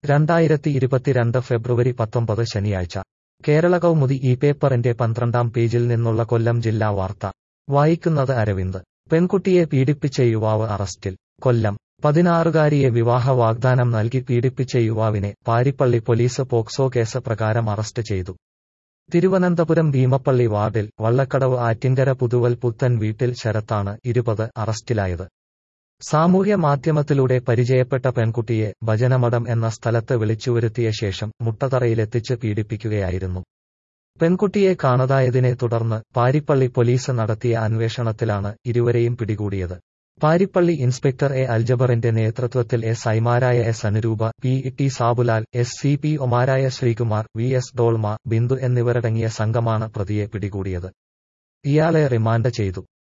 രണ്ടായിരത്തി ഇരുപത്തിരണ്ട് ഫെബ്രുവരി പത്തൊമ്പത് ശനിയാഴ്ച കേരള കൗമുദി ഈ പേപ്പറിന്റെ പന്ത്രണ്ടാം പേജിൽ നിന്നുള്ള കൊല്ലം ജില്ലാ വാർത്ത വായിക്കുന്നത് അരവിന്ദ് പെൺകുട്ടിയെ പീഡിപ്പിച്ച യുവാവ് അറസ്റ്റിൽ കൊല്ലം പതിനാറുകാരിയെ വിവാഹ വാഗ്ദാനം നൽകി പീഡിപ്പിച്ച യുവാവിനെ പാരിപ്പള്ളി പോലീസ് പോക്സോ കേസ് പ്രകാരം അറസ്റ്റ് ചെയ്തു തിരുവനന്തപുരം ഭീമപ്പള്ളി വാർഡിൽ വള്ളക്കടവ് ആറ്റിങ്കര പുതുവൽ പുത്തൻ വീട്ടിൽ ശരത്താണ് ഇരുപത് അറസ്റ്റിലായത് സാമൂഹ്യ മാധ്യമത്തിലൂടെ പരിചയപ്പെട്ട പെൺകുട്ടിയെ ഭജനമഠം എന്ന സ്ഥലത്ത് വിളിച്ചുവരുത്തിയ ശേഷം മുട്ടതറയിലെത്തിച്ച് പീഡിപ്പിക്കുകയായിരുന്നു പെൺകുട്ടിയെ കാണാതായതിനെ തുടർന്ന് പാരിപ്പള്ളി പോലീസ് നടത്തിയ അന്വേഷണത്തിലാണ് ഇരുവരെയും പിടികൂടിയത് പാരിപ്പള്ളി ഇൻസ്പെക്ടർ എ അൽജബറിന്റെ നേതൃത്വത്തിൽ എസ് ഐമാരായ S Anuroopa P T Sabulal S C P ഒമാരായ ശ്രീകുമാർ വി എസ് ഡോൾമ ബിന്ദു എന്നിവരടങ്ങിയ സംഘമാണ് പ്രതിയെ പിടികൂടിയത് ഇയാളെ റിമാൻഡ് ചെയ്തു